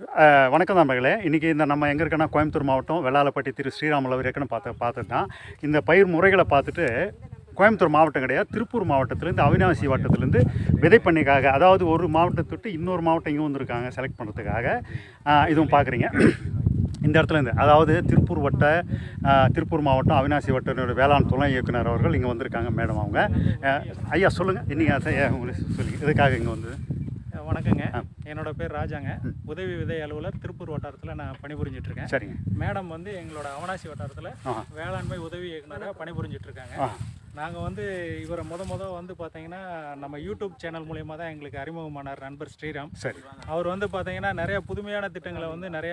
அஹ், வணக்கம் நண்பர்களே இன்றைக்கி இந்த நம்ம எங்கே இருக்கோன்னா கோயம்புத்தூர் மாவட்டம் வெள்ளாளப்பட்டி திரு ஸ்ரீராமலவர் ஏற்கனவே பார்த்து பார்த்துட்டு தான் இந்த பயிர் முறைகளை பார்த்துட்டு கோயம்புத்தூர் மாவட்டம் கிடையாது திருப்பூர் மாவட்டத்திலேருந்து அவினாசி வட்டத்திலேருந்து விதைப்பண்ணிக்காக அதாவது ஒரு மாவட்டத்தை விட்டு இன்னொரு மாவட்டம் இங்கே வந்திருக்காங்க செலக்ட் பண்ணுறதுக்காக அஹ், இதுவும் பார்க்குறீங்க இந்த இடத்துல இருந்து அதாவது திருப்பூர் வட்ட அஹ், திருப்பூர் மாவட்டம் அவினாசி வட்டனோட வேளாண் துணை இயக்குனர் அவர்கள் இங்கே வந்திருக்காங்க மேடம் அவங்க அஹ், ஐயா சொல்லுங்கள் நீங்கள் அதை உங்களுக்கு சொல்லுங்கள் இதுக்காக இங்கே வந்து வணக்கங்க ஆ. என்னோட பேர் ராஜாங்க உதவி விதை அலுவலர் திருப்பூர் வட்டாரத்தில் நான் பணிபுரிஞ்சிட்டு இருக்கேன் சரிங்க மேடம் வந்து எங்களோட அவனாசி வட்டாரத்தில் ஆஹா. வேளாண்மை உதவி இயக்குனராக பணிபுரிஞ்சிட்டு இருக்காங்க ஆ நாங்கள் வந்து இவரை முத முத வந்து பார்த்தீங்கன்னா நம்ம யூடியூப் சேனல் மூலியமாக தான் எங்களுக்கு அறிமுகமானார் நண்பர் ஸ்ரீராம் சரி அவர் வந்து பார்த்தீங்கன்னா நிறைய புதுமையான திட்டங்களை வந்து நிறைய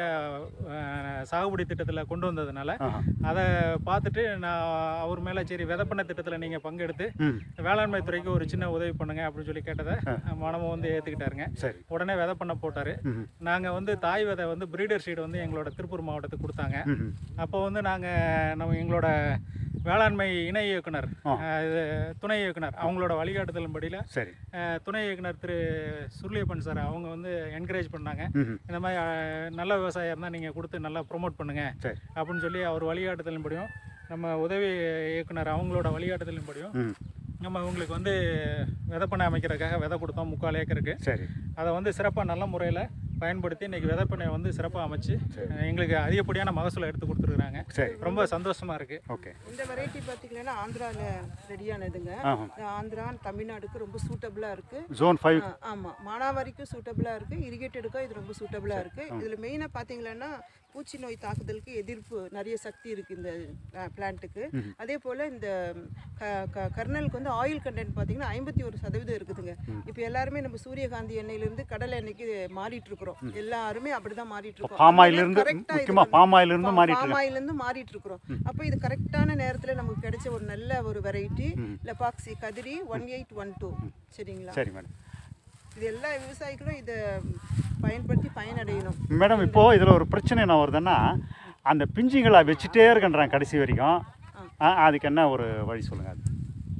அஹ், சாகுபடி திட்டத்தில் கொண்டு வந்ததுனால ஆஹா அதை பார்த்துட்டு நான் அவர் மேலே சரி விதப்பண்ண திட்டத்தில் நீங்கள் பங்கெடுத்து ம் வேளாண்மை துறைக்கு ஒரு சின்ன உதவி பண்ணுங்க அப்படின்னு சொல்லி கேட்டதை மனமும் வந்து ஏற்றுக்கிட்டாருங்க சரி உடனே விதை பண்ண போட்டார் ம் நாங்கள் வந்து தாய் விதை வந்து பிரீடர் சீடு வந்து எங்களோட திருப்பூர் மாவட்டத்துக்கு கொடுத்தாங்க ம் அப்போ வந்து நாங்கள் நம்ம எங்களோட வேளாண்மை இணை இயக்குனர் ஆ. அஹ், இது துணை இயக்குனர் அவங்களோட வழிகாட்டுதலின்படியில் சரி அஹ், துணை இயக்குனர் திரு சுருளியப்பன் சார் அவங்க வந்து என்கரேஜ் பண்ணாங்க ம் இந்த மாதிரி அஹ், நல்ல விவசாயம் இருந்தால் நீங்கள் கொடுத்து நல்லா ப்ரொமோட் பண்ணுங்க சரி அப்படின்னு சொல்லி அவர் வழிகாட்டுதலின்படியும் நம்ம உதவி இயக்குனர் அவங்களோட வழிகாட்டுதலின்படியும் ம் நம்ம இவங்களுக்கு வந்து விதைப்பண்ணை அமைக்கிறதுக்காக விதை கொடுத்தோம் முக்கால் ஏக்கருக்கு சரி அதை வந்து சிறப்பாக நல்ல முறையில் பயன்படுத்தி இன்றைக்கி விதைப்பண்ணை வந்து சிறப்பாக அமைச்சு எங்களுக்கு அதிகப்படியான மகசூலை எடுத்து கொடுத்துருக்குறாங்க சரி ரொம்ப சந்தோஷமாக இருக்குது ஓகே இந்த வெரைட்டி பார்த்தீங்கன்னா ஆந்திராவில் ரெடியானதுங்க ஆஹா ஆந்திரா தமிழ்நாடுக்கு ரொம்ப சூட்டபுளாக இருக்குது ஜோன் ஃபைவ் ஆமாம் மானாவாரிக்கும் சூட்டபுளாக இருக்குது இரிகேட்டடுக்கும் இது ரொம்ப சூட்டபுளாக இருக்குது இதில் மெயினாக பார்த்தீங்கன்னா பூச்சி நோய் தாக்குதலுக்கு எதிர்ப்பு நிறைய சக்தி இருக்குது இந்த பிளான்ட்டுக்கு அதே போல் இந்த க க கர்னலுக்கு வந்து ஆயில் கண்டென்ட் பார்த்தீங்கன்னா ஐம்பத்தி ஒரு சதவீதம் இருக்குதுங்க இப்போ எல்லாருமே நம்ம சூரியகாந்தி எண்ணெயிலேருந்து கடலை எண்ணெய்க்கு மாறிட்டு இருக்கிறோம் எல்லாருமே அப்படி தான் மாறிட்டு இருக்கோம் பாம் ஆயில் இருந்து correct ஆ இது முக்கியமாக வந்து- பாம் ஆயில் இருந்து மாறிட்டு பாம் ஆயிலிருந்து மாறிட்டு இருக்கிறோம் அப்போ இது கரெக்டான நேரத்தில் நமக்கு கிடைச்ச ஒரு நல்ல ஒரு variety Lepakshi Kadiri one eight one two சரிங்களா சரி மேடம் இது எல்லா விவசாயிகளும் இதை பயன்படுத்தி பயனடையணும் மேடம் இப்போது இதில் ஒரு பிரச்சனை என்ன வருதுன்னா அந்த பிஞ்சுகளை வச்சுட்டே இருக்கன்றாங்க கடைசி வரைக்கும் ஆ அதுக்கு என்ன ஒரு வழி சொல்லுங்கள் அது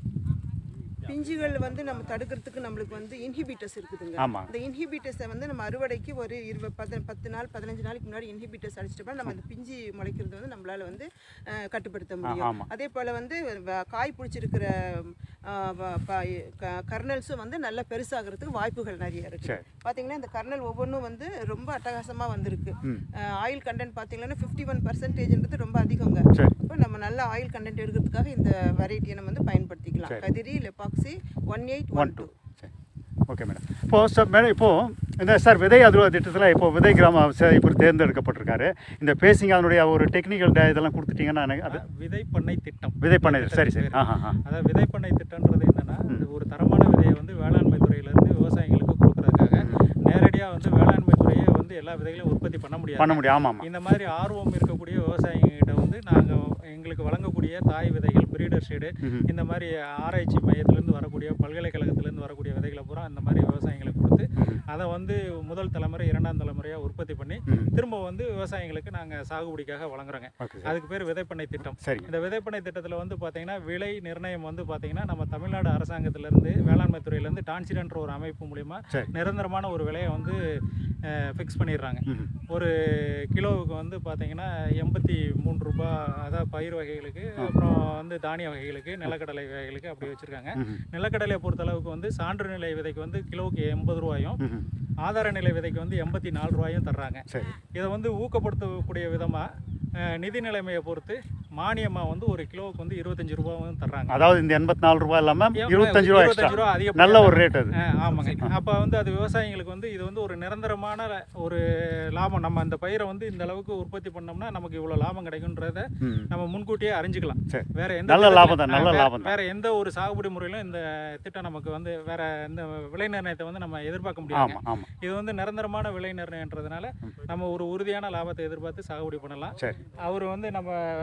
பிஞ்சுகள் வந்து நம்ம தடுக்கிறதுக்கு நம்மளுக்கு வந்து இன்ஹிபிட்டர்ஸ் இருக்குதுங்க ஆமாம் இந்த இன்ஹிபிட்டர்ஸை வந்து நம்ம அறுவடைக்கு ஒரு இருபது பத்து பத்து நாள் பதினஞ்சு நாளைக்கு முன்னாடி இன்ஹிபிட்டர்ஸ் அடிச்சிட்டோம்னா நம்ம அந்த பிஞ்சு முளைக்கிறது வந்து நம்மளால வந்து அஹ், கட்டுப்படுத்த முடியும் ஆமாம் அதே போல் வந்து வ- காய் பிடிச்சிருக்கிற கர்னல்ஸும் வந்து நல்லா பெருசாகிறதுக்கு வாய்ப்புகள் நிறைய இருக்கு சரி. பார்த்தீங்கன்னா இந்த கர்னல் ஒவ்வொன்றும் வந்து ரொம்ப அட்டகாசமாக வந்திருக்கு ம். ஆயில் கண்டென்ட் பார்த்தீங்கன்னா ஃபிஃப்டி ஒன் பர்சன்டேஜ்ன்றது ரொம்ப அதிகங்க சரி இப்போ நம்ம நல்ல ஆயில் கண்டென்ட் எடுக்கிறதுக்காக இந்த வெரைட்டியை நம்ம வந்து பயன்படுத்திக்கலாம் சரி. Kadiri Lepakshi one eight one one two two சரி ஓகே மேடம் இப்போது சார் மேடம் இப்போது இந்த சார் விதை அறுவடை திட்டத்தில் இப்போ விதை கிராம சார் இப்போ தேர்ந்தெடுக்கப்பட்டிருக்காரு இந்த பேசிங் அதனுடைய ஒரு டெக்னிக்கல் டே இதெல்லாம் கொடுத்துட்டீங்கன்னா எனக்கு அது விதை பண்ணை திட்டம் விதை பண்ணது சரி சரி ஆ ஆ அதாவது விதை பண்ணை திட்டம்ன்றது என்னன்னா இது ஒரு தரமான விதையை வந்து வேளாண்மை துறையிலேருந்து விவசாயிகளுக்கு கொடுக்கறதுக்காக நேரடியாக வந்து வேளாண்மை துறையே வந்து எல்லா விதைகளையும் உற்பத்தி பண்ண முடியாது பண்ண முடியும் ஆமாம் ஆமாம் இந்த மாதிரி ஆர்வம் இருக்கக்கூடிய விவசாயிகிட்ட வந்து நாங்கள் எங்களுக்கு வழங்கக்கூடிய தாய் விதைகள் பிரீடர் ஷீடு ம்ஹும். இந்த மாதிரி ஆராய்ச்சி மையத்திலேருந்து வரக்கூடிய பல்கலைக்கழகத்திலேருந்து வரக்கூடிய விதைகளை பூரா இந்த மாதிரி விவசாயிகளுக்கு கொடுத்து அதை வந்து முதல் தலைமுறை இரண்டாம் தலைமுறையாக உற்பத்தி பண்ணி ம். திரும்ப வந்து விவசாயிகளுக்கு நாங்கள் சாகுபடிக்காக வழங்குறோங்க ஓகே சார் அதுக்கு பேர் விதைப்பண்ணை திட்டம் சரிங்க இந்த விதைப்பண்ணை திட்டத்தில் வந்து பார்த்தீங்கன்னா விலை நிர்ணயம் வந்து பார்த்தீங்கன்னா நம்ம தமிழ்நாடு அரசாங்கத்திலேருந்து வேளாண்மை துறையிலேருந்து டான்சிடன்ற ஒரு அமைப்பு மூலிமா சரி நிரந்தரமான ஒரு விலையை வந்து ஃபிக்ஸ் பண்ணிடுறாங்க ம் ஒரு கிலோவுக்கு வந்து பார்த்தீங்கன்னா எண்பத்தி மூணு ரூபாய் அதாவது பயிர் வகைகளுக்கு அப்புறம் வந்து தானிய வகைகளுக்கு நிலக்கடலை வகைகளுக்கு அப்படி வச்சுருக்காங்க ம் நிலக்கடலையை பொறுத்த அளவுக்கு வந்து சான்று நிலை விதைக்கு வந்து கிலோவுக்கு எண்பது ரூபாயும் ம் ஆதார நிலை விதைக்கு வந்து எண்பத்தி நாலு ரூபாயும் தர்றாங்க சரி இதை வந்து ஊக்கப்படுத்தக்கூடிய விதமாக நிதி நிலைமையை பொறுத்து மானியமாக வந்து ஒரு கிலோவுக்கு வந்து இருபத்தஞ்சு ரூபாவும் தர்றாங்க அதாவது இந்த எண்பத்தி நாலு ரூபாய் இல்லாமல் ஏன் இருபத்தஞ்சு ரூபா இருபத்தஞ்சு எக்ஸ்ட்ரா ரூபா அதிகப்படியா நல்ல ஒரு ரேட் அது ஆ, ஆமாங்க அப்போ வந்து அது விவசாயிங்களுக்கு வந்து இது வந்து ஒரு நிரந்தரமான ஒரு லாபம் நம்ம அந்த பயிரை வந்து இந்த அளவுக்கு உற்பத்தி பண்ணோம்னா நமக்கு இவ்வளோ லாபம் கிடைக்குன்றத ம் நம்ம முன்கூட்டியே அறிஞ்சுக்கலாம் சரி வேற எந்த நல்ல திட்டத்துல- லாபம் தான், நல்ல ஆ, வே- லாபம் தான். வேற எந்த ஒரு சாகுபடி முறையிலும் இந்த திட்டம் நமக்கு வந்து வேற எந்த விலை நிர்ணயத்தை வந்து நம்ம எதிர்பார்க்க முடியாது ஆமாம் ஆமாம் இது வந்து நிரந்தரமான விலை நிர்ணயன்றதுனால நம்ம ஒரு உறுதியான லாபத்தை எதிர்பார்த்து சாகுபடி பண்ணலாம் சரி அவர் வந்து நம்ம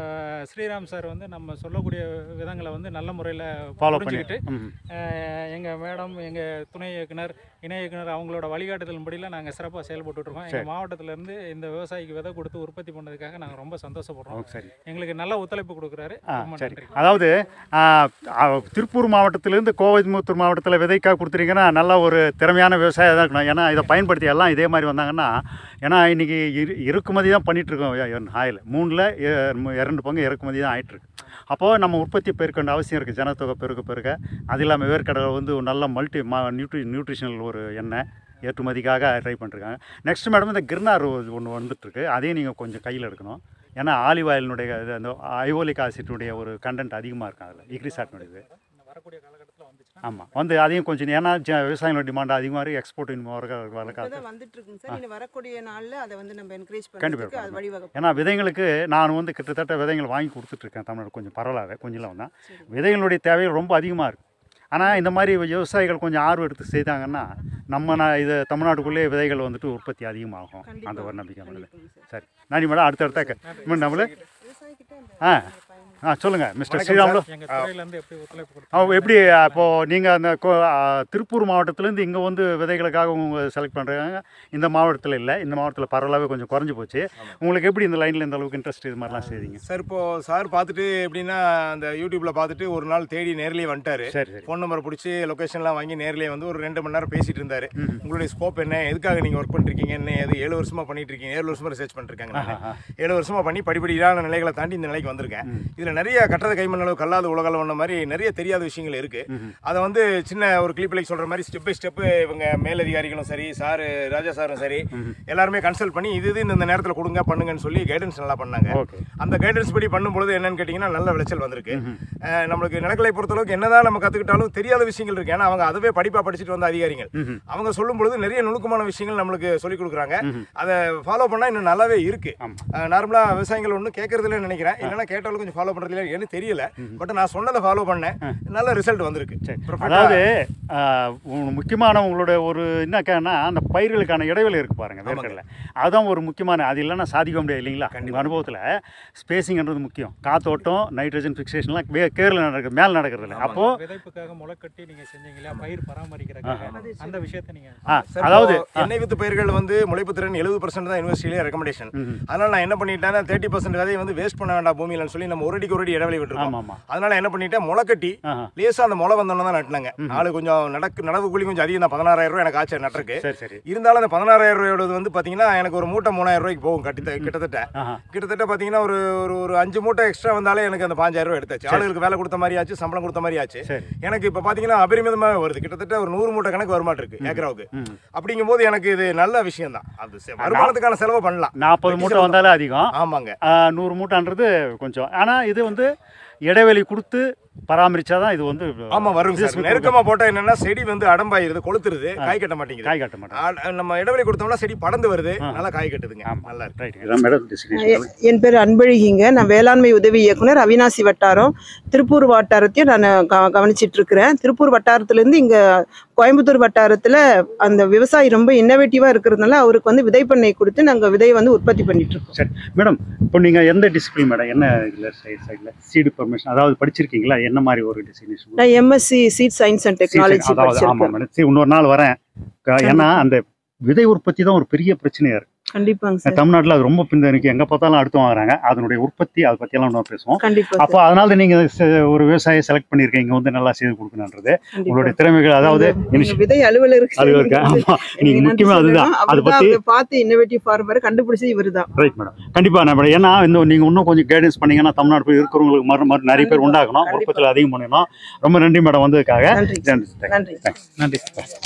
ஸ்ரீராம் சார் வந்து நம்ம சொல்லக்கூடிய விதங்களை வந்து நல்ல முறையில் ஃபாலோ பண்ணி புரிஞ்சுக்கிட்டு ம் எங்கள் மேடம் எங்கள் துணை இயக்குனர் இணை இயக்குனர் அவங்களோட வழிகாட்டுதலின்படியில் நாங்கள் சிறப்பாக செயல்பட்டுட்டு இருக்கோம் எங்கள் மாவட்டத்திலேருந்து இந்த விவசாயிக்கு விதை கொடுத்து உற்பத்தி பண்ணதுக்காக நாங்கள் ரொம்ப சந்தோஷப்படுறோம் ஓ, சரி எங்களுக்கு நல்ல ஒத்துழைப்பு கொடுக்குறாரு ஆ ரொம்ப சரி நன்றி அதாவது ஆ, ஆ, திருப்பூர் மாவட்டத்திலேருந்து கோவைமுத்தூர் மாவட்டத்தில் விதைக்காக கொடுத்துட்டீங்கன்னா நல்ல ஒரு திறமையான விவசாயம் தான் இருக்கணும் ஏன்னா இதை பயன்படுத்தி எல்லாம் இதே மாதிரி வந்தாங்கன்னா ஏன்னா இன்றைக்கி இரு இறக்குமதி தான் பண்ணிகிட்ருக்கோம் ஆயில் மூணில் இரண்டு பங்கு இறக்குமதி தான் ஆயிட்டுருக்கு அப்போது நம்ம உற்பத்தி பெருக்க வேண்டிய அவசியம் இருக்குது ஜனத்தொகை பெருக்க பெருக்க அது இல்லாமல் வேர்க்கடலை வந்து ஒரு நல்ல மல்டி மா நியூட்ரி நியூட்ரிஷனல் ஒரு எண்ணெய் ஏற்றுமதிக்காக ட்ரை பண்ணிருக்காங்க நெக்ஸ்ட் மேடம் இந்த கிர்னார் ஒன்று வந்துட்டுருக்கு அதையும் நீங்கள் கொஞ்சம் கையில் எடுக்கணும் ஏன்னா ஆலிவ் ஆயிலினுடைய இது அந்த ஐவோலிக் ஆசிட்டுடைய ஒரு கண்டென்ட் அதிகமாக இருக்கும் அதில் இக்ரிசாட்டினுடைய இது இந்த வரக்கூடிய காலகட்டத்தில் வந்துச்சுன்னா ஆமாம் வந்து அதையும் கொஞ்சம் ஏன்னா ஜ- விவசாயிகளோட டிமாண்ட் அதிகமாக இருக்குது எக்ஸ்போர்ட் இன்னும் வர வளர்க்காது இப்பதான் வந்துட்டு இருக்குங்க சார் இன்னும் வரக்கூடிய நாள்ல அதை வந்து நம்ம என்கரேஜ் கண்டிப்பா பண்ணுறதுக்கு அது வழிவகை ஏன்னா விதைங்களுக்கு நான் வந்து கிட்டத்தட்ட விதைகள் வாங்கி கொடுத்துட்ருக்கேன் தமிழ்நாடு கொஞ்சம் பரவாயில்ல கொஞ்சம் தான் விதைகளுடைய தேவைகள் ரொம்ப அதிகமாக இருக்குது ஆனால் இந்த மாதிரி விவசாயிகள் கொஞ்சம் ஆர்வம் எடுத்து செய்தாங்கன்னா நம்ம நான் இது தமிழ்நாட்டுக்குள்ளேயே விதைகள் வந்துட்டு உற்பத்தி அதிகமாகும் அந்த கண்டிப்பா. ஒரு நம்பிக்கை நம்மளுக்கு கண்டிப்பாங்க சார் சரி நன்றி மேடம் அடுத்தடுத்த மேடம் நம்மளு விவசாயிக்கிட்ட அந்த ஆ பயன் ஆ சொல்லுங்கள் மிஸ்டர் ஸ்ரீராமுலு எங்கள் துறையிலேருந்து எப்படி ஒத்துழைப்பு கொடுத்து அவங்க எப்படி இப்போது நீங்கள் அந்த கோ- ஆ, திருப்பூர் மாவட்டத்துலேருந்து இங்கே வந்து விதைகளுக்காக உங்க செலக்ட் பண்ணுறாங்க இந்த மாவட்டத்தில் இல்லை இந்த மாவட்டத்தில் பரவலாகவே கொஞ்சம் குறைஞ்சி போச்சு உங்களுக்கு எப்படி இந்த லைனில் இந்த அளவுக்கு இன்ட்ரெஸ்ட் இது மாதிரிலாம் செய்றீங்க சார் இப்போ சார் பார்த்துட்டு எப்படின்னா அந்த யூடியூப்ல பார்த்துட்டு ஒரு நாள் தேடி நேர்லயே வந்துட்டாரு சரி சரி ஃபோன் நம்பர் பிடிச்சி லொகேஷன்லாம் வாங்கி நேர்லயே வந்து ஒரு ரெண்டு மணி நேரம் பேசிட்டு இருந்தாரு உங்களுடைய ஸ்கோப் என்ன எதுக்காக நீங்க ஒர்க் பண்ணிருக்கீங்க என்ன ஏது ஏழு வருஷமா பண்ணிட்டு இருக்கீங்க ஏழு வருஷமா ரிசர்ச் பண்ணிருக்காங்க நானு. ஆஹா. ஏழு வருஷமா பண்ணி படிப்படியான நிலைகளை தாண்டி இந்த நிலைக்கு வந்திருக்கேன் இதுல நிறைய கட்டத கைமண் அளவு கல்லாத உலகளவு பண்ண மாதிரி நிறைய தெரியாத விஷயங்கள் இருக்கு அதை வந்து சின்ன ஒரு கிளிப்பிலைக்கு சொல்ற மாதிரி ஸ்டெப் பை ஸ்டெப் இவங்க மேலதிகாரிகளும் சரி சார் ராஜா சாரும் சரி எல்லாருமே கன்சல்ட் பண்ணி இது இது இந்த நேரத்தில் கொடுங்க பண்ணுங்கன்னு சொல்லி கைடன்ஸ் நல்லா பண்ணாங்க ஓகே அந்த கைடன்ஸ் படி பண்ணும்பொழுது என்னன்னு கேட்டிங்கன்னா நல்ல விளைச்சல் வந்திருக்கு அஹ் நம்மளுக்கு நிலக்கலை பொறுத்தளவுக்கு என்னதான் நம்ம கற்றுக்கிட்டாலும் தெரியாத விஷயங்கள் இருக்கு ஏன்னா அவங்க அதுவே படிப்பாக படிச்சுட்டு வந்த அதிகாரிகள் அவங்க சொல்லும் பொழுது நிறைய நுணுக்கமான விஷயங்கள் நம்மளுக்கு சொல்லிக் கொடுக்குறாங்க அதை ஃபாலோ பண்ணால் இன்னும் நல்லாவே இருக்கு ஆமாம் நார்மலாக விவசாயிகள் ஒன்றும் கேட்கறதுல நினைக்கிறேன் இல்லைன்னா கேட்டாலும் கொஞ்சம் ஃபாலோ பண்ணுறதுல எனக்கு தெரியல பட் நான் சொன்னதை ஃபாலோ பண்ணேன் நல்ல ரிசல்ட் வந்திருக்கு சரி Perfect-ஆ- அதாவது ஆ, உ- முக்கியமான உங்களோட ஒரு என்ன கேன்னா அந்த பயிர்களுக்கான இடைவெளி இருக்கு பாருங்க வேர்க்கடல அதுதான் ஒரு முக்கியமான அது இல்லைன்னா சாதிக்க முடியாது இல்லைங்களா உங்கள் அனுபவத்தில் ஸ்பேசிங்ன்றது முக்கியம் காத்தோட்டம் நைட்ரஜன் ஃபிக்சேஷன்லாம் வே கேரில் நடக்குது மேலே நடக்கிறது இல்லை அப்போது விதைப்புக்காக முளைக்கட்டி நீங்கள் செஞ்சீங்களா பயிர் பராமரிக்கிறதுக்காக அந்த விஷயத்தை நீங்கள் ஆ சார், அதாவது இப்போ எண்ணெய் வித்து பயிர்கள் வந்து முளைப்பு திறன் எழுபது பர்சன்ட் தான் யூனிவர்சிட்டியிலே ரெக்கமெண்டேஷன் ம்ஹும். அதனால நான் என்ன பண்ணிட்டேன்னா தேர்ட்டி பர்சன்ட் விதையை வந்து வேஸ்ட் பண்ண வேண்டாம் பூமியிலன்னு சொல்லி நம்ம ஒரு அடிக்கு ஒரு அடி இடைவெளி விட்டுருக்கோம் ஆமாம் ஆமாம் அதனால என்ன பண்ணிட்டேன் முளைக்கட்டி ஆஹா லேசா அந்த முளை வந்தோன்னு தான் நட்டினாங்க நாலு கொஞ்சம் நடக்கு நடவு கூலி கொஞ்சம் அதிகம் தான் பதினாறாயிரம் ரூபாய் எனக்கு ஆச்சு நட்டுருக்கு சரி சரி இருந்தாலும் அந்த பதினாறாயிரம் ரூபாயோடது வந்து பார்த்தீங்கன்னா எனக்கு ஒரு மூட்டை மூணாயிரம் ரூபாய்க்கு போகும் கட்டி கிட்டத்தட்ட ஆஹா கிட்டத்தட்ட பார்த்தீங்கன்னா ஒரு ஒரு ஒரு அஞ்சு மூட்டை எக்ஸ்ட்ரா வந்தாலே எனக்கு அந்த பாஞ்சாயிரம் ரூபாய் எடுத்தாச்சு ஆளுகளுக்கு வேலை கொடுத்த மாதிரி ஆச்சு சம்பளம் கொடுத்த மாதிரி ஆச்சு சரி எனக்கு இப்போ பார்த்தீங்கன்னா அபரிமிதமாக வருது கிட்டத்தட்ட ஒரு நூறு மூட்டை கணக்கு வருமாட்டு இருக்கு ஏக்கராவுக்கு ம் அப்படிங்கும்போது எனக்கு இது நல்ல விஷயம் தான் அது செ- வருமானத்துக்கான செலவு பண்ணலாம் நாற்பது மூட்டை வந்தாலே அதிகம் ஆமாங்க ஆ, நூறு மூட்டைன்றது கொஞ்சம் ஆனால் இது வந்து இடைவெளி கொடுத்து பராமரிச்சா தான் இது வந்து ஆமா வரும் business சார் நெருக்கமா போட்டா என்னன்னா செடி வந்து அடம்பாயிருது கொளுத்துருது காய் கட்ட மாட்டேங்குது காய் காட்ட மாட்டேன் ஆ, நம்ம இடைவெளி கொடுத்தோம்னா செடி படர்ந்து வருது நல்லா காய் கட்டுதுங்க நல்லா இருக்கு ரைட் மேடம் எ- என் பேர் அன்பழகிங்க நான் வேளாண்மை உதவி இயக்குனர் அவினாசி வட்டாரம் திருப்பூர் வட்டாரத்தையும் நான் க கவனிச்சிட்டு இருக்கிறேன் திருப்பூர் வட்டாரத்துலேருந்து இங்கே கோயம்புத்தூர் வட்டாரத்தில் அந்த விவசாயி ரொம்ப இன்னோவேட்டிவாக இருக்கிறதுனால அவருக்கு வந்து விதைப்பண்ணை கொடுத்து நாங்கள் விதையை வந்து உற்பத்தி பண்ணிட்டு இருக்கோம் சரி மேடம் இப்போ நீங்கள் எந்த டிசிப்ளின் மேடம் என்ன இதில் சைட் சைடில் சீடு பர்மிஷன் அதாவது படிச்சிருக்கீங்களா என்ன மாதிரி ஒரு டெசினேஷன் நான் MSc seed science and technology அதாவது ஆமாம் படிச்சிருக்கேன் மேடம் சரி இன்னொரு நாள் வரேன் க- ஏன்னா அந்த விதை உற்பத்தி தான் ஒரு பெரிய பிரச்சனையா இருக்கு கண்டிப்பாங்க சார் தமிழ்நாட்டில் அது ரொம்ப பின்தணிக்கு எங்கே பார்த்தாலும் அடுத்து வாங்குறாங்க அதனுடைய உற்பத்தி அதை பற்றியெல்லாம் இன்னும் பேசுவோம் கண்டிப்பா அப்போ அதனால தான் நீங்கள் ஒரு விவசாயியை செலக்ட் பண்ணியிருக்கீங்க இங்கே வந்து நல்லா செய்து கொடுக்கணுன்றது கண்டிப்பா. உங்களுடைய திறமைகள் அதாவது நீங்க விதை அலுவலருக்கு அது இருக்கு ஆமாம் இன்னைக்கு முக்கியமாக அதுதான் அதை பற்றி பார்த்து இன்னோவேட்டிவ் ஃபார்மர் கண்டுபிடிச்சது இவர்தான் ரைட் மேடம் கண்டிப்பாக நம்ம ஏன்னா இந்த நீங்கள் இன்னும் கொஞ்சம் கைடன்ஸ் பண்ணீங்கன்னா தமிழ்நாடு போய் இருக்கிறவங்களுக்கு மறு மறு நிறைய பேர் கண்டிப்பா, உண்டாக்கணும் கண்டிப்பா. உற்பத்தியில் அதிகம் பண்ணணும் ரொம்ப நன்றி மேடம் வந்ததுக்காக நன்றி நன்றி நன்றி தேங்க்ஸ் நன்றி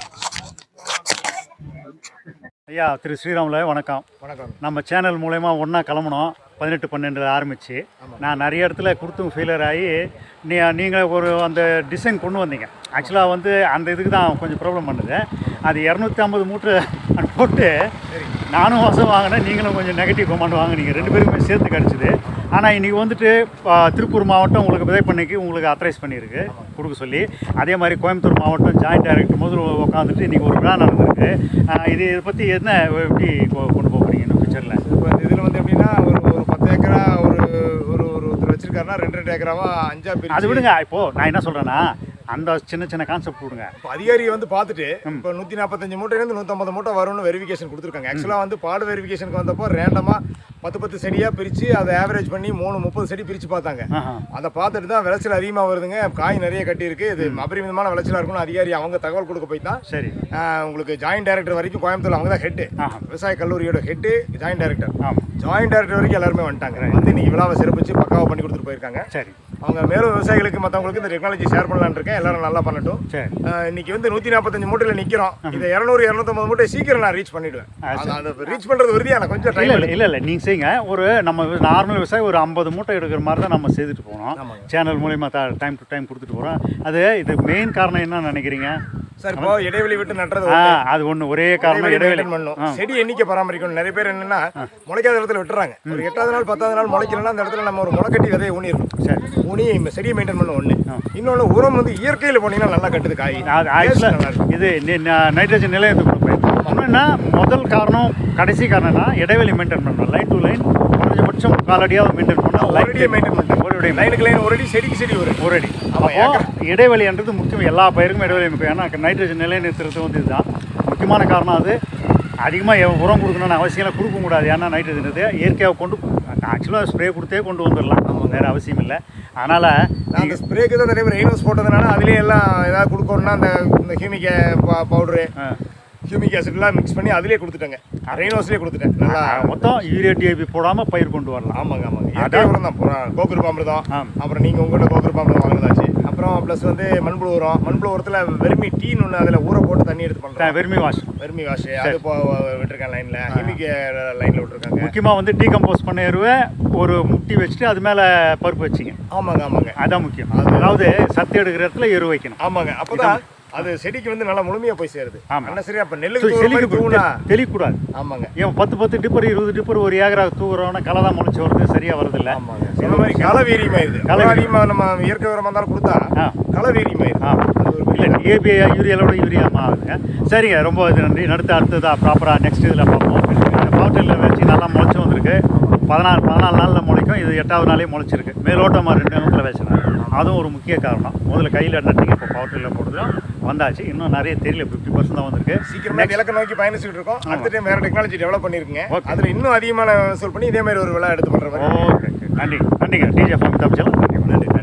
ஐயா திரு ஸ்ரீராமுல வணக்கம் வணக்கம் நம்ம சேனல் மூலயமா ஒன்றா கிளம்புனோம் பதினெட்டு பன்னெண்டு ஆரம்பித்து நான் நிறைய இடத்துல கொடுத்தும் ஃபெயிலியர் ஆகி நீ நீங்கள் ஒரு அந்த டிசைன் கொண்டு வந்தீங்க ஆக்சுவலாக வந்து அந்த இதுக்கு தான் கொஞ்சம் ப்ராப்ளம் பண்ணுது அது இரநூத்தி ஐம்பது மூட்டை அது போட்டு நானும் வசம் வாங்கினேன் நீங்களும் கொஞ்சம் நெகட்டிவ் கமெண்ட் வாங்கினீங்க ரெண்டு பேருக்குமே சேர்த்து கிடச்சிது ஆனால் இன்றைக்கி வந்துட்டு ஆ, திருப்பூர் மாவட்டம் உங்களுக்கு விதை பண்ணிக்கு உங்களுக்கு அத்தரைஸ் பண்ணியிருக்கு கொடுக்க சொல்லி அதே மாதிரி கோயம்புத்தூர் மாவட்டம் ஜாயிண்ட் டைரக்டர் முதல்ல உட்காந்துட்டு இன்றைக்கி ஒரு விழா நடந்திருக்கு ஆ, இது இதை பற்றி என்ன எப்படி கொ- கொண்டு போக போகிறீங்க இன்னும் ஃபியூச்சரில் இப்போ இதில் வந்து எப்படின்னா ஒரு ஒரு பத்து ஏக்கரா ஒரு ஒரு ஒரு ஒருத்தர் வச்சிருக்காரு எட்டு ஏக்கராவா அஞ்சா அது பிரிச்சு விடுங்க இப்போ நான் என்ன சொல்றேன்னா அந்த சின்ன சின்ன கான்செப்ட் விடுங்க இப்போ அதிகாரியை வந்து பார்த்துட்டு இப்போ நூற்றி நாற்பத்தஞ்சு மூட்டையிலேருந்து நூற்றம்பது மூட்டை வரும்னு வெரிஃபிகேஷன் கொடுத்துருக்காங்க ஆக்சுவலாக வந்து பாடு வெரிஃபிகேஷனுக்கு வந்தப்போ ரேண்டமாக பத்து பத்து செடியாக பிரித்து அதை ஆவரேஜ் பண்ணி மூணு முப்பது செடி பிரித்து பார்த்தாங்க ஆஹா. அதை பார்த்துட்டு தான் விளைச்சல் அதிகமாக வருதுங்க காய் நிறைய கட்டியிருக்கு இது அபரிமிதமான விளைச்சலாக இருக்கும்னு அதிகாரி அவங்க தகவல் கொடுக்க போய் தான் சரி ஆஹ், உங்களுக்கு ஜாயின்ட் டைரக்டர் வரைக்கும் கோயம்புத்தூர் அவங்க தான் ஹெட்டு ஆஹா. விவசாய கல்லூரியோட ஹெட்டு ஜாயின்ட் டைரக்டர் ஆமாம் ஜாயின்ட் டைரக்டர் வரைக்கும் எல்லாருமே வந்துட்டாங்க வந்து இன்னைக்கு விழாவை சிறப்பிச்சு பக்காவாக பண்ணி கொடுத்துட்டு போயிருக்காங்க சரி அவங்க மேலும் விவசாயிகளுக்கு மற்றவங்களுக்கு இந்த டெக்னாலஜி ஷேர் பண்ணலான்னு இருக்கேன் எல்லாரும் நல்லா பண்ணட்டும் சரி ஆஹ் இன்னைக்கு வந்து நூற்றி நாற்பத்தஞ்சு மூட்டையில் நிற்கிறோம் இதை இரநூறு இரநூத்தம்பது மூட்டை சீக்கிரம் நான் ரீச் பண்ணிடுவேன் அது அந்த ரீச் பண்ணுறது உறுதியாக எனக்கு கொஞ்சம் இல்ல டைம் இல்ல இல்ல இல்ல நீங்க செய்யுங்க ஒரு நம்ம நார்மல் விவசாயி ஒரு ஐம்பது மூட்டை எடுக்கிற மாதிரி தான் நம்ம செய்துட்டு போனோம் ஆமாங்க. சேனல் மூலியமா டைம் டு டைம் கொடுத்துட்டு போறோம் அது இது மெயின் காரணம் என்ன நினைக்கிறீங்க சார் இப்போ இடைவெளி விட்டு நட்டுறது ஆ ஒண்ணு. அது ஒண்ணு ஒரே காரணம் இடைவெளி இடைவெளி maintain பண்ணணும் ஆ. செடி எண்ணிக்கை பராமரிக்கணும் நிறைய பேர் என்னன்னா முளைக்காத இடத்துல விட்டுறாங்க ஒரு எட்டாவது நாள் பத்தாவது நாள் முளைக்கலன்னா அந்த இடத்துல நம்ம ஒரு முளைக்கட்டி விதையை ஊனிடணும் சரி ஊனி இந்த செடியை மெயின்டைன் பண்ண ஒண்ணு இன்னொன்று உரம் வந்து இயற்கையில் போனீங்கன்னா நல்லா கட்டுது காய் அது Taste நல்லா ஆக்சுவலாக இருக்கும் இது நி- ந- நைட்ரஜன் நிலையத்துக்கு கொடுப்பேன் ஒன்றுன்னா முதல் காரணம் கடைசி காரணம்னா இடைவெளி மெயின்டைன் பண்ணணும் லைன் டு லைன் குறைஞ்சபட்சம் காலடியாவது மெயின்டைன் பண்ணணும் ஒரு அடியை மெயின்டைன் பண்ணுறேன் ஒரு அடி லைனுக்கு லைன் ஒரு அடி செடிக்கு செடி ஒரு ஒரு அடி ஆமா, அப்போ இடைவெளின்றது முக்கியம் எல்லா பயிருக்கும் இடைவெளி முக்கியம் ஏன்னா நைட்ரஜன் நிலைநிறுத்துறது வந்து இதுதான் முக்கியமான காரணம் அது அதிகமாக உரம் கொடுக்கணும்னு அவசியம் இல்லை கொடுக்க கூடாது ஏன்னா நைட்ரஜன் இது இயற்கையாக கொண்டு ஆக்சுவலாக ஸ்ப்ரே கொடுத்தே கொண்டு வந்துடலாம் வேறு அவசியம் இல்லை அதனால் நான் அந்த ஸ்ப்ரேக்கு தான் நிறைய பேர் ரெயினோஸ் போட்டதுனால அதுலேயே எல்லாம் ஏதாவது கொடுக்கணும்னா அந்த இந்த ஹியூமிக் பவுடரு ஹியூமிக் ஆசிட்லாம் மிக்ஸ் பண்ணி அதுலேயே கொடுத்துட்டேங்க ரெயினோஸ்லேயே கொடுத்துட்டேன் நல்லா மொத்தம் யூரியா டிஏபி போடாமல் பயிர் கொண்டு வரலாம் ஆமாங்க ஆமாங்க இயற்கை உரம் தான் புறா- கோகுரு பாமிரதம் ஆம். அப்புறம் நீங்கள் உங்கள்கிட்ட கோகுரு பாமிரதம் வாங்கினதாச்சு அப்புறம் ப்ளஸ் வந்து மண்புழு உரம் மண்புழு உரத்தில் வெறுமி டீன்னு ஒன்று அதில் ஊற போட்டு தண்ணி எடுத்து பண்ணுறோம் வெறுமை வாஷ் வெறுமி வாஷ் அது இப்போ விட்டுருக்கேன் லைனில் ஹியூமிக் லைனில் விட்டுருக்காங்க முக்கியமாக வந்து டீகம்போஸ் பண்ண எருவை ஒரு முட்டி வச்சுட்டு அது மேலே பருப்பு வச்சிங்க ஆமாங்க ஆமாங்க அதான் முக்கியம் அதாவது சத்து எடுக்கிற இடத்துல எரு வைக்கணும் ஆமாங்க அப்பதான் அது செடிக்கு வந்து நல்லா முழுமையா போய் சேருது ஆமா. என்ன சரியா அப்ப ஸோ நெல்லுக்கு தூவுற மாதிரி செழிக்க தூவுனா தெளிக்கூடாது ஆமாங்க ஏன் பத்து பத்து டிப்பர் இருபது டிப்பர் ஒரு ஏக்கரா தூக்குறோன்னா களை தான் முளைச்சி வருது சரியாக வருதில்ல ஆமாங்க சொன்ன மாதிரி களை வீரியமாயிருது களை களை அதிகமா நம்ம இயற்கை உரமா இருந்தாலும் கொடுத்தா ஆ. களை வீரியமாயிருது ஆ இல்லை டிஏபி யூரியாவோட யூரியா ஆகுதுங்க சரிங்க ரொம்ப இது நன்றி அடுத்து அடுத்ததாக ப்ராப்பராக நெக்ஸ்ட் இதில் பார்ப்போம் இந்த பாட்டிலில் வச்சு நல்லா முளைச்சி வந்திருக்கு பதினாறு பதினாலு நாளில் முளைக்கும் இது எட்டாவது நாளே முளைச்சிருக்கு மேலோட்டமாக ரெண்டு நேரத்தில் வச்சுனாங்க அதுவும் ஒரு முக்கிய காரணம் முதல்ல கையில் நட்டிங்க இப்போ பவுட்டரில் போடுறதும் வந்தாச்சு இன்னும் நிறைய தெரியல ஃபிஃப்டி பர்சன்ட் தான் வந்திருக்கு சீக்கிரமா இந்த இலக்கை நோக்கி பயணிச்சுட்டு இருக்கோம் அடுத்த டைம் வேற டெக்னாலஜி டெவலப் பண்ணிருக்கீங்க Okay. அதுல இன்னும் அதிகமான வசூல் பண்ணி இதே மாதிரி ஒரு விழா எடுத்து பண்ற மாதிரி ஓகே நன்றி நன்றிங்க டிஜே ஃபார்ம் தமிச்சலாம் நன்றி நன்றி